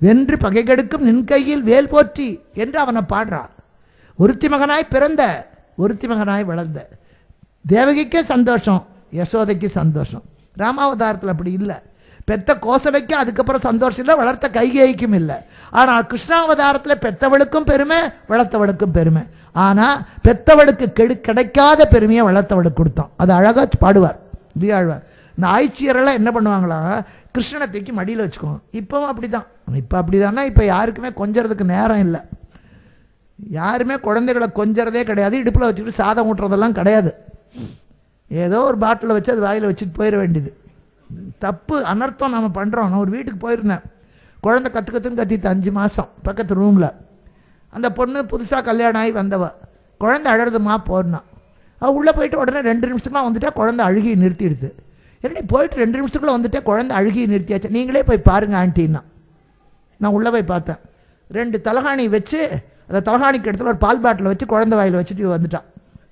வென்று பகை கெடுக்கும் நின் கையில் வேல் போற்றி என்று அவனை பாடுறான் ஒருத்தி மகனாய் பிறந்த ஒருத்தி மகனாய் வளர்ந்த தேவகிக்கே சந்தோஷம் யசோதைக்கு சந்தோஷம் ராமாவதாரத்தில் அப்படி இல்லை பெத்த கோசலைக்கும் அதுக்கப்புறம் சந்தோஷம் இல்லை வளர்த்த கைகேய்க்கும் இல்லை ஆனால் கிருஷ்ணாவதாரத்தில் பெத்தவளுக்கும் பெருமை வளர்த்தவளுக்கும் பெருமை ஆனால் பெத்தவளுக்கு கெடு கிடைக்காத பெருமையை வளர்த்தவளுக்கு கொடுத்தோம் அது அழகாக பாடுவார் வியாழ்வார் இந்த ஆய்ச்சியரெல்லாம் என்ன பண்ணுவாங்களா கிருஷ்ணனை தூக்கி மடியில் வச்சுக்குவோம் இப்போவும் அப்படி தான் இப்போ அப்படி இப்போ யாருக்குமே கொஞ்சறதுக்கு நேரம் இல்லை யாருமே குழந்தைகளை கொஞ்சறதே கிடையாது இடுப்பில் வச்சுக்கிட்டு சாதம் ஊட்டுறதெல்லாம் கிடையாது ஏதோ ஒரு பாட்டில் வச்சு அது வாயில் வச்சுட்டு போயிட வேண்டியது தப்பு அனர்த்தம் நம்ம பண்ணுறோம் நான் ஒரு வீட்டுக்கு போயிருந்தேன் குழந்தை கற்று கற்றுன்னு கத்திட்டு அஞ்சு மாதம் பக்கத்து ரூமில் அந்த பொண்ணு புதுசாக கல்யாணம் ஆகி வந்தவ குழந்தை அழறதுமா போனா அவள் உள்ளே போயிட்டு உடனே ரெண்டு நிமிஷத்துக்குலாம் வந்துட்டா குழந்தை அழுகி நிறுத்திடுது என்னடி போயிட்டு ரெண்டு நிமிஷத்துக்குள்ள வந்துட்டே குழந்தை அழுகி நிறுத்தியாச்சு நீங்களே போய் பாருங்க ஆண்டின்னா நான் உள்ளே போய் பார்த்தேன் ரெண்டு தலகாணி வச்சு அந்த தலகாணிக்கு இடத்துல ஒரு பால் பாட்டில் வச்சு குழந்தை வாயில் வச்சுட்டு இவ வந்துட்டான்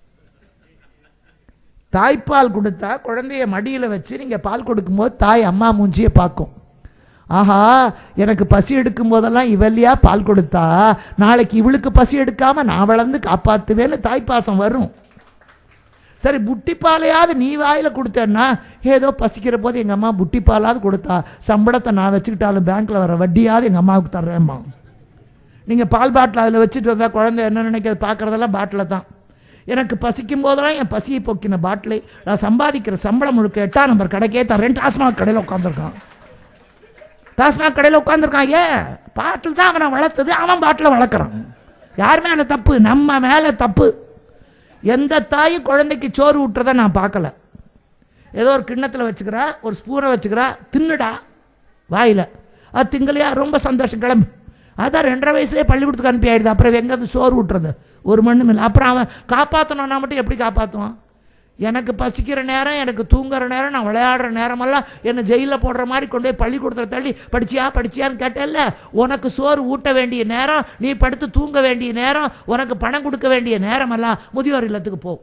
தாய்ப்பால் கொடுத்தா குழந்தைய மடியில் வச்சு நீங்கள் பால் கொடுக்கும்போது தாய் அம்மா மூஞ்சியை பார்க்கும் ஆஹா எனக்கு பசி எடுக்கும் போதெல்லாம் இவல்லையா பால் கொடுத்தா நாளைக்கு இவளுக்கு பசி எடுக்காம நான் வளர்ந்து காப்பாத்துவேன்னு தாய்ப்பாசம் வரும் சரி புட்டி பாலையாவது நீ வாயில கொடுத்தேன்னா ஏதோ பசிக்கிற போது எங்கள் அம்மா புட்டி பாலாவது கொடுத்தா சம்பளத்தை நான் வச்சுக்கிட்டாலும் பேங்க்ல வர வட்டியாவது எங்கள் அம்மாவுக்கு தர்றேம்மா நீங்கள் பால் பாட்டில் அதில் வச்சுட்டு வந்தா குழந்தை என்ன நினைக்கிறது பார்க்குறதெல்லாம் பாட்டில் தான் எனக்கு பசிக்கும் போதெல்லாம் என் பசியை போக்கின பாட்டிலை நான் சம்பாதிக்கிற சம்பளம் முழுக்க எட்டாம் நம்பர் கடைக்கே தரேன் டாஸ்மாக் கடையில் உட்காந்துருக்கான் டாஸ்மாக் கடையில் உட்காந்துருக்கான் ஏன் பாட்டில் தான் அவனை வளர்த்தது அவன் பாட்டில் வளர்க்குறான் யார் மேலே தப்பு நம்ம மேலே தப்பு எந்த தாயும் குழந்தைக்கு சோறு ஊட்டுறதை நான் பார்க்கல ஏதோ ஒரு கிண்ணத்தில் வச்சுக்கிறா ஒரு ஸ்பூனை வச்சுக்கிறா தின்னுடா வாயில் அது திங்கலையா ரொம்ப சந்தோஷம் கிளம்பு அதான் ரெண்டரை வயசுலேயே பள்ளிக்கூடத்துக்கு அனுப்பி ஆயிடுது அப்புறம் எங்கேருந்து சோறு ஊட்டுறது ஒரு மண்ணும் இல்லை அப்புறம் அவன் காப்பாற்றணும்னா மட்டும் எப்படி காப்பாற்றுவான் எனக்கு பசிக்கிற நேரம் எனக்கு தூங்குற நேரம் நான் விளையாடுற நேரமெல்லாம் என்னை ஜெயிலில் போடுற மாதிரி கொண்டு போய் பள்ளிக்கூடத்தில் தள்ளி படிச்சியா படிச்சியான்னு கேட்டேல்ல உனக்கு சோறு ஊட்ட வேண்டிய நேரம் நீ படுத்து தூங்க வேண்டிய நேரம் உனக்கு பணம் கொடுக்க வேண்டிய நேரமெல்லாம் முதியோர் இல்லத்துக்கு போ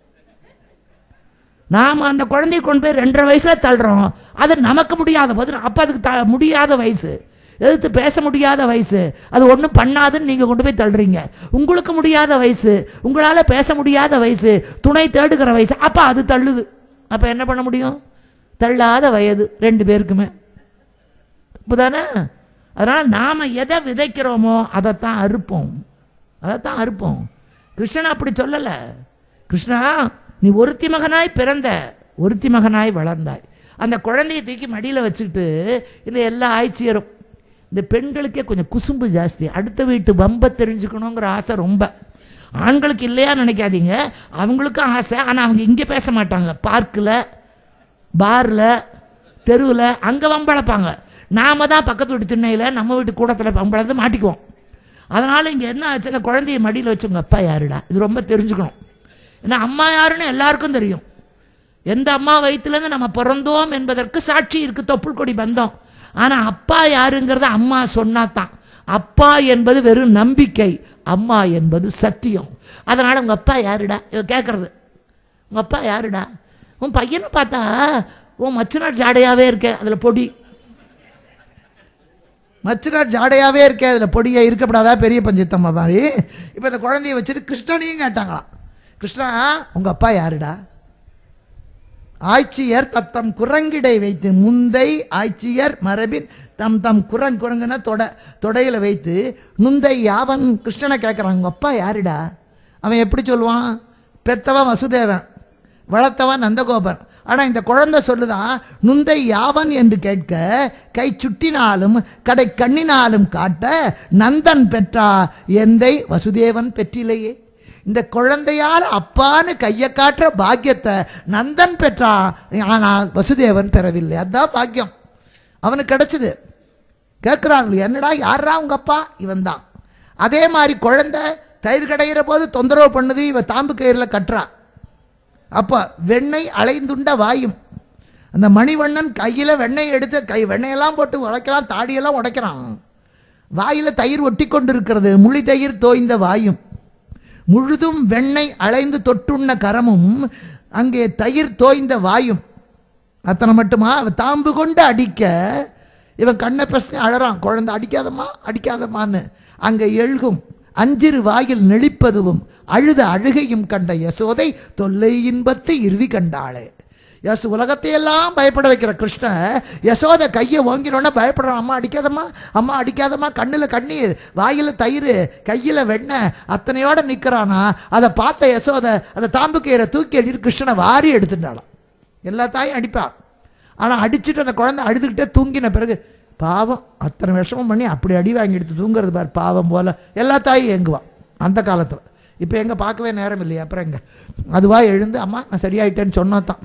நாம் அந்த குழந்தைய கொண்டு போய் ரெண்டரை வயசுல தள்ளுறோம் அது நமக்கு முடியாத பதில் அப்போ அதுக்கு த முடியாத வயசு எதிர்த்து பேச முடியாத வயசு அது ஒன்றும் பண்ணாதுன்னு நீங்கள் கொண்டு போய் தள்ளுறீங்க உங்களுக்கு முடியாத வயசு உங்களால் பேச முடியாத வயசு துணை தேடுகிற வயசு அப்போ அது தள்ளுது அப்போ என்ன பண்ண முடியும் தள்ளாத வயது ரெண்டு பேருக்குமே இப்போதானே அதனால் நாம் எதை விதைக்கிறோமோ அதைத்தான் அறுப்போம் அதைத்தான் அறுப்போம் கிருஷ்ணன் அப்படி சொல்லலை கிருஷ்ணா நீ ஒருத்தி மகனாய் பிறந்த ஒருத்தி மகனாய் வளர்ந்தாய் அந்த குழந்தையை தூக்கி மடியில் வச்சுக்கிட்டு இந்த எல்லா ஆய்ச்சியரும் இந்த பெண்களுக்கே கொஞ்சம் குசும்பு ஜாஸ்தி அடுத்த வீட்டு வம்ப தெரிஞ்சுக்கணுங்கிற ஆசை ரொம்ப ஆண்களுக்கு இல்லையா நினைக்காதீங்க அவங்களுக்கும் ஆசை ஆனால் அவங்க இங்கே பேச மாட்டாங்க பார்க்கில் பாரில் தெருவில் அங்கே வம்பளப்பாங்க நாம தான் பக்கத்து வீட்டு திண்ணையில் நம்ம வீட்டு கூடத்தில் வம்பளந்து மாட்டிக்குவோம் அதனால் இங்கே என்ன ஆச்சு அந்த குழந்தைய மடியில் வச்சு உங்கள் அப்பா யாருடா இது ரொம்ப தெரிஞ்சுக்கணும் ஏன்னா அம்மா யாருன்னு எல்லாருக்கும் தெரியும் எந்த அம்மா வயிற்றுலேருந்து நம்ம பிறந்தோம் என்பதற்கு சாட்சி இருக்கு தொப்புள் கொடி பந்தம் ஆனால் அப்பா யாருங்கிறத அம்மா சொன்னாதான் அப்பா என்பது வெறும் நம்பிக்கை அம்மா என்பது சத்தியம் அதனால் உங்கள் அப்பா யாருடா இவ கேட்குறது உங்கள் அப்பா யாருடா உன் பையனை பார்த்தா உன் மச்சனார் ஜாடையாவே இருக்க அதில் பொடி மச்சனார் ஜாடையாவே இருக்கே அதில் பொடியா இருக்கப்படாதா பெரிய பஞ்சத்தம்மா மாதிரி இப்போ இந்த குழந்தைய வச்சுட்டு கிருஷ்ணனையும் கேட்டாங்களாம் கிருஷ்ணா உங்கள் அப்பா யாருடா ஆய்ச்சியர் தத்தம் குரங்கிடை வைத்து முந்தை ஆய்ச்சியர் மரபின் தம் தம் குரங் குரங்குன தொட தொடையில் வைத்து நுந்தை யாவன் கிருஷ்ணனை கேட்குறான் உங்கள் அப்பா யாருடா அவன் எப்படி சொல்லுவான் பெத்தவன் வசுதேவன் வளர்த்தவன் நந்தகோபன் ஆனால் இந்த குழந்தை சொல்லுதான் நுந்தை யாவன் என்று கேட்க கை சுட்டினாலும் கடை கண்ணினாலும் காட்ட நந்தன் பெற்றா எந்தை வசுதேவன் பெற்றிலையே இந்த குழந்தையால் அப்பான்னு கையை காட்டுற பாக்கியத்தை நந்தன் பெற்றான் ஆனால் வசுதேவன் பெறவில்லை அதான் பாக்கியம் அவனுக்கு கிடைச்சது கேட்குறாங்க என்னடா யாரா உங்க அப்பா இவன் தான் அதே மாதிரி குழந்தை தயிர் கடையிற போது தொந்தரவு பண்ணுது இவ தாம்பு கயிறில் கட்டுறா அப்போ வெண்ணெய் அலைந்துண்ட வாயும் அந்த மணிவண்ணன் கையில் வெண்ணெய் எடுத்து கை வெண்ணெயெல்லாம் போட்டு உடைக்கிறான் தாடியெல்லாம் உடைக்கிறான் வாயில் தயிர் ஒட்டி கொண்டு இருக்கிறது முழி தயிர் தோய்ந்த வாயும் முழுதும் வெண்ணெய் அலைந்து தொட்டுண்ண கரமும் அங்கே தயிர் தோய்ந்த வாயும் அத்தனை மட்டுமா அவ தாம்பு கொண்டு அடிக்க இவன் கண்ணை பிரச்சனை அழறான் குழந்தை அடிக்காதம்மா அடிக்காதம்மான்னு அங்கே எழுகும் அஞ்சிரு வாயில் நெளிப்பதுவும் அழுத அழுகையும் கண்ட யசோதை தொல்லை இன்பத்தை இறுதி கண்டாளே யஸ் உலகத்தையெல்லாம் பயப்பட வைக்கிற கிருஷ்ணன் யசோதை கையை ஓங்கினோடனே பயப்படுறான் அம்மா அடிக்காதம்மா அம்மா அடிக்காதம்மா கண்ணில் கண்ணீர் வாயில் தயிர் கையில் வெண்ணெய் அத்தனையோட நிற்கிறானா அதை பார்த்த யசோதை அந்த தாம்பு கயிறை தூக்கி எறிட்டு கிருஷ்ணனை வாரி எடுத்துட்டாளாம் எல்லா தாயும் அடிப்பா ஆனால் அடிச்சுட்டு அந்த குழந்தை அழுதுகிட்டே தூங்கின பிறகு பாவம் அத்தனை விஷமம் பண்ணி அப்படி அடி வாங்கி எடுத்து தூங்குறது பார் பாவம் போல எல்லா தாயும் ஏங்குவான் அந்த காலத்தில் இப்போ எங்கே பார்க்கவே நேரம் இல்லையா அப்புறம் எங்க அதுவா எழுந்து அம்மா நான் சரியாயிட்டேன்னு சொன்னா தான்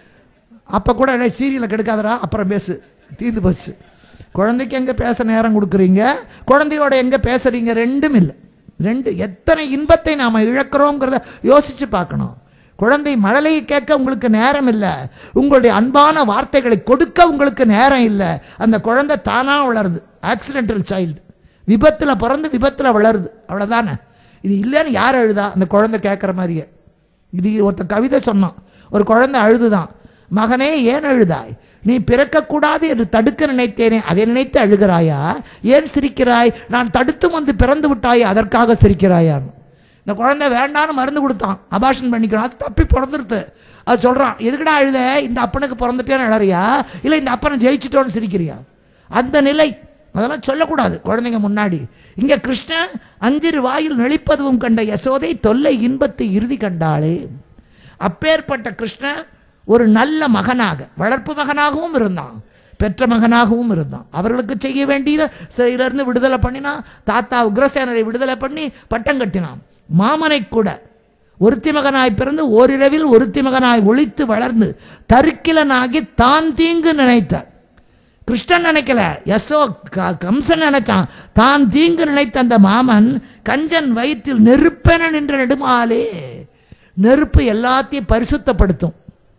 அப்போ கூட சீரியலை கெடுக்காதடா அப்புறம் பேசு தீர்ந்து போச்சு குழந்தைக்கு எங்கே பேச நேரம் கொடுக்குறீங்க குழந்தையோட எங்கே பேசுறீங்க ரெண்டும் இல்லை ரெண்டு எத்தனை இன்பத்தை நாம் இழக்கிறோங்கிறத யோசிச்சு பார்க்கணும் குழந்தை மழலையை கேட்க உங்களுக்கு நேரம் இல்லை உங்களுடைய அன்பான வார்த்தைகளை கொடுக்க உங்களுக்கு நேரம் இல்லை அந்த குழந்தை தானாக வளருது ஆக்சிடென்டல் சைல்டு விபத்தில் பிறந்து விபத்தில் வளருது அவ்வளோதானே இது இல்லைன்னு யார் அழுதா அந்த குழந்தை கேட்குற மாதிரியே இது ஒருத்த கவிதை சொன்னான் ஒரு குழந்தை அழுதுதான் மகனே ஏன் அழுதாய் நீ பிறக்கக்கூடாது என்று தடுக்க நினைத்தேனே அதை நினைத்து அழுகிறாயா ஏன் சிரிக்கிறாய் நான் தடுத்தும் வந்து பிறந்து விட்டாய் அதற்காக சிரிக்கிறாயான்னு இந்த குழந்தை வேண்டான்னு மருந்து கொடுத்தான் அபாஷன் பண்ணிக்கிறான் அது தப்பி பிறந்துருது அது சொல்கிறான் எதுக்குடா அழுத இந்த அப்பனுக்கு பிறந்துட்டேன்னு அழறியா இல்லை இந்த அப்பனை ஜெயிச்சிட்டோன்னு சிரிக்கிறியா அந்த நிலை அதெல்லாம் சொல்லக்கூடாது குழந்தைங்க முன்னாடி இங்கே கிருஷ்ணன் அஞ்சிரு வாயில் நெளிப்பதுவும் கண்ட யசோதை தொல்லை இன்பத்தை இறுதி கண்டாளே அப்பேற்பட்ட கிருஷ்ணன் ஒரு நல்ல மகனாக வளர்ப்பு மகனாகவும் இருந்தான் பெற்ற மகனாகவும் இருந்தான் அவர்களுக்கு செய்ய வேண்டியதை சிறையிலிருந்து விடுதலை பண்ணினான் தாத்தா உக்ரசேனரை விடுதலை பண்ணி பட்டம் கட்டினான் மாமனை கூட ஒருத்தி மகனாய் பிறந்து ஓரிரவில் ஒருத்தி மகனாய் ஒளித்து வளர்ந்து தருக்கிலனாகி தான் தீங்கு நினைத்தார் கிருஷ்ணன் நினைக்கல யசோ க- கம்சன் நினைச்சான் தான் தீங்கு நினைத்த அந்த மாமன் கஞ்சன் வயிற்றில் நெருப்பென நின்ற நெடுமாலே நெருப்பு எல்லாத்தையும் பரிசுத்தப்படுத்தும்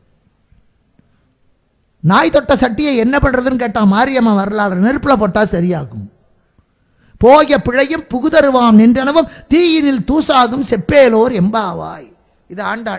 நாய் தொட்ட சட்டியை என்ன பண்றதுன்னு கேட்டான் மாரியம்மா வரலாறு நெருப்புல போட்டா சரியாகும் போய பிழையும் புகுதருவாம் நின்றனவும் தீயினில் தூசாகும் செப்பேலோர் எம்பாவாய் இது ஆண்டாள்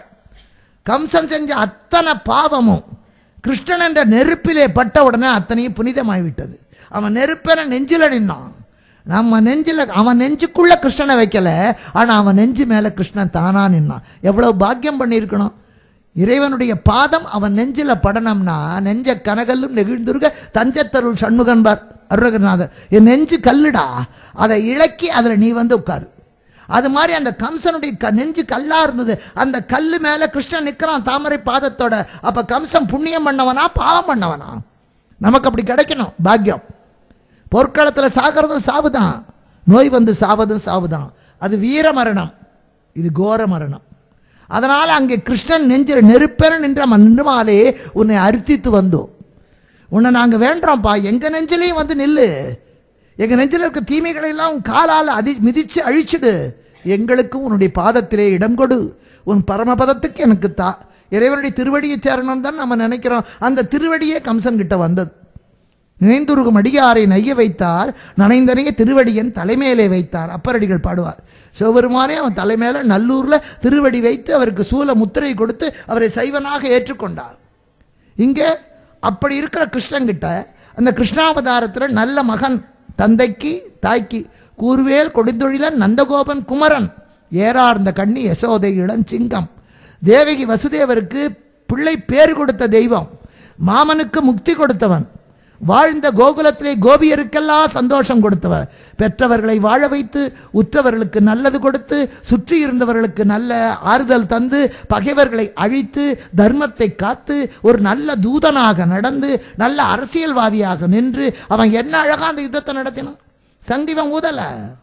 கம்சன் செஞ்ச அத்தனை பாவமும் கிருஷ்ணன் என்ற நெருப்பிலே பட்ட உடனே அத்தனையும் புனிதமாய்விட்டது அவன் நெருப்பென நெஞ்சில நின்னான் நம்ம நெஞ்சில அவன் நெஞ்சுக்குள்ள கிருஷ்ணனை வைக்கல ஆனா அவன் நெஞ்சு மேல கிருஷ்ணன் தானா நின்னான் எவ்வளவு பாக்கியம் பண்ணியிருக்கணும் இறைவனுடைய பாதம் அவன் நெஞ்சில படனம்னா நெஞ்ச கனகல்லும் நெகிழ்ந்துருக தஞ்சத்தருள் சண்முகன்பார் அருணகிரிநாதர் என் நெஞ்சு கல்லுடா அதை இழக்கி அதில் நீ வந்து உட்காரு அது மாதிரி அந்த கம்சனுடைய க நெஞ்சு கல்லா இருந்தது அந்த கல்லு மேல கிருஷ்ணன் நிற்கிறான் தாமரை பாதத்தோட அப்ப கம்சன் புண்ணியம் பண்ணவனா பாவம் பண்ணவனா நமக்கு அப்படி கிடைக்கணும் பாக்கியம் பொற்களத்தில் சாகிறதும் சாவுதான் நோய் வந்து சாவதும் சாவுதான் அது வீர மரணம் இது கோர மரணம் அதனால் அங்கே கிருஷ்ணன் நெஞ்சில் நெருப்பென நின்ற நின்றுமாலே உன்னை அர்த்தித்து வந்தோம் உன்னை நாங்கள் வேண்டுறோம்ப்பா எங்கள் நெஞ்சிலையும் வந்து நில்லு எங்கள் நெஞ்சில் இருக்க தீமைகளை எல்லாம் உன் காலால் அதி மிதித்து அழிச்சிடு எங்களுக்கும் உன்னுடைய பாதத்திலே இடம் கொடு உன் பரமபதத்துக்கு எனக்கு தா இறைவனுடைய திருவடியை சேரணும் தான் நம்ம நினைக்கிறோம் அந்த திருவடியே கம்சன் கிட்ட வந்தது நினைந்துருகும் அடியாரை நைய வைத்தார் நனைந்தனைய திருவடியன் தலைமையிலே வைத்தார் அப்பரடிகள் பாடுவார் சிவபெருமானே அவன் தலைமையில நல்லூர்ல திருவடி வைத்து அவருக்கு சூல முத்திரை கொடுத்து அவரை சைவனாக ஏற்றுக்கொண்டார் இங்கே அப்படி இருக்கிற கிருஷ்ணங்கிட்ட அந்த கிருஷ்ணாவதாரத்தில் நல்ல மகன் தந்தைக்கு தாய்க்கு கூர்வேல் கொடுந்தொழிலன் நந்தகோபன் குமரன் ஏறார்ந்த கண்ணி யசோதை இளஞ்சிங்கம் தேவகி வசுதேவருக்கு பிள்ளை பேர் கொடுத்த தெய்வம் மாமனுக்கு முக்தி கொடுத்தவன் வாழ்ந்த கோகுலத்திலே கோபியருக்கெல்லாம் சந்தோஷம் கொடுத்தவர் பெற்றவர்களை வாழ வைத்து உற்றவர்களுக்கு நல்லது கொடுத்து சுற்றி இருந்தவர்களுக்கு நல்ல ஆறுதல் தந்து பகைவர்களை அழித்து தர்மத்தை காத்து ஒரு நல்ல தூதனாக நடந்து நல்ல அரசியல்வாதியாக நின்று அவன் என்ன அழகா அந்த யுத்தத்தை நடத்தினான் சங்கிவன் ஊதல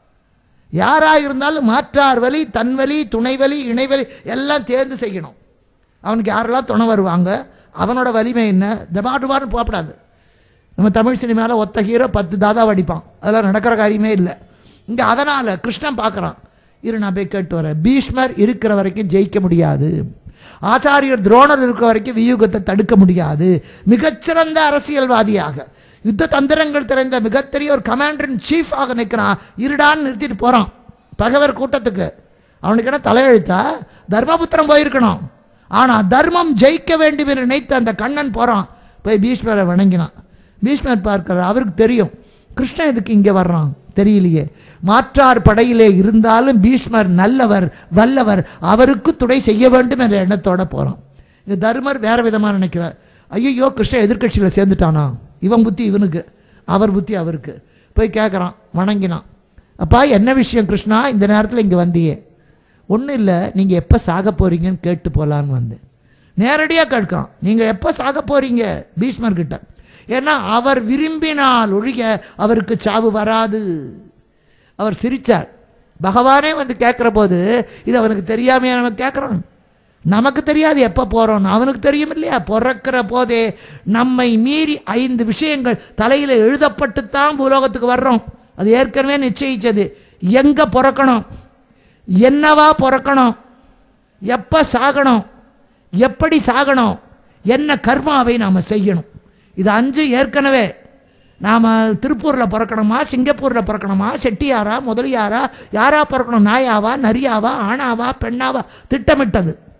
யாரா இருந்தாலும் மாற்றார் வழி தன் வழி துணை வழி இணைவழி எல்லாம் தேர்ந்து செய்யணும் அவனுக்கு யாரெல்லாம் துணை வருவாங்க அவனோட வலிமை என்ன தபாடுவான்னு போகப்படாது நம்ம தமிழ் சினிமாவில் ஒத்த ஹீரோ பத்து தாதாவை அடிப்பான் அதெல்லாம் நடக்கிற காரியமே இல்லை இங்கே அதனால் கிருஷ்ணன் பார்க்குறான் இரு நான் போய் கேட்டு வரேன் பீஷ்மர் இருக்கிற வரைக்கும் ஜெயிக்க முடியாது ஆச்சாரியர் துரோணர் இருக்கிற வரைக்கும் வியூகத்தை தடுக்க முடியாது மிகச்சிறந்த அரசியல்வாதியாக யுத்த தந்திரங்கள் தெரிந்த மிகப்பெரிய ஒரு கமாண்டர் இன் சீஃபாக நிற்கிறான் இருடான்னு நிறுத்திட்டு போகிறான் பகைவர் கூட்டத்துக்கு அவனுக்கு என்ன தலையெழுத்தா தர்மபுத்திரம் போயிருக்கணும் ஆனால் தர்மம் ஜெயிக்க வேண்டும் என்று நினைத்த அந்த கண்ணன் போகிறான் போய் பீஷ்மரை வணங்கினான் பீஷ்மர் பார்க்கிறார் அவருக்கு தெரியும் கிருஷ்ணன் எதுக்கு இங்கே வர்றான் தெரியலையே மாற்றார் படையிலே இருந்தாலும் பீஷ்மர் நல்லவர் வல்லவர் அவருக்கு துணை செய்ய வேண்டும் என்ற எண்ணத்தோட போகிறான் இந்த தர்மர் வேற விதமாக நினைக்கிறார் ஐயோ கிருஷ்ணன் எதிர்க்கட்சியில் சேர்ந்துட்டானா இவன் புத்தி இவனுக்கு அவர் புத்தி அவருக்கு போய் கேட்குறான் வணங்கினான் அப்பா என்ன விஷயம் கிருஷ்ணா இந்த நேரத்தில் இங்கே வந்தியே ஒன்றும் இல்லை நீங்கள் எப்போ சாக போகிறீங்கன்னு கேட்டு போகலான்னு வந்தேன் நேரடியாக கேட்குறான் நீங்கள் எப்போ சாக போகிறீங்க பீஷ்மர்கிட்ட ஏன்னா அவர் விரும்பினால் ஒழிய அவருக்கு சாவு வராது அவர் சிரிச்சார் பகவானே வந்து கேட்குற போது இது அவனுக்கு தெரியாமையா நம்ம கேட்குறோம் நமக்கு தெரியாது எப்போ போகிறோம்னு அவனுக்கு தெரியும் இல்லையா பிறக்கிற போதே நம்மை மீறி ஐந்து விஷயங்கள் தலையில் எழுதப்பட்டுத்தான் பூலோகத்துக்கு வர்றோம் அது ஏற்கனவே நிச்சயிச்சது எங்கே பிறக்கணும் என்னவா பிறக்கணும் எப்போ சாகணும் எப்படி சாகணும் என்ன கர்மாவை நாம் செய்யணும் இது அஞ்சு ஏற்கனவே நாம் திருப்பூரில் பிறக்கணுமா சிங்கப்பூரில் பிறக்கணுமா செட்டியாரா முதலியாரா யாரா பிறக்கணும் நாயாவா நரியாவா ஆணாவா பெண்ணாவா திட்டமிட்டது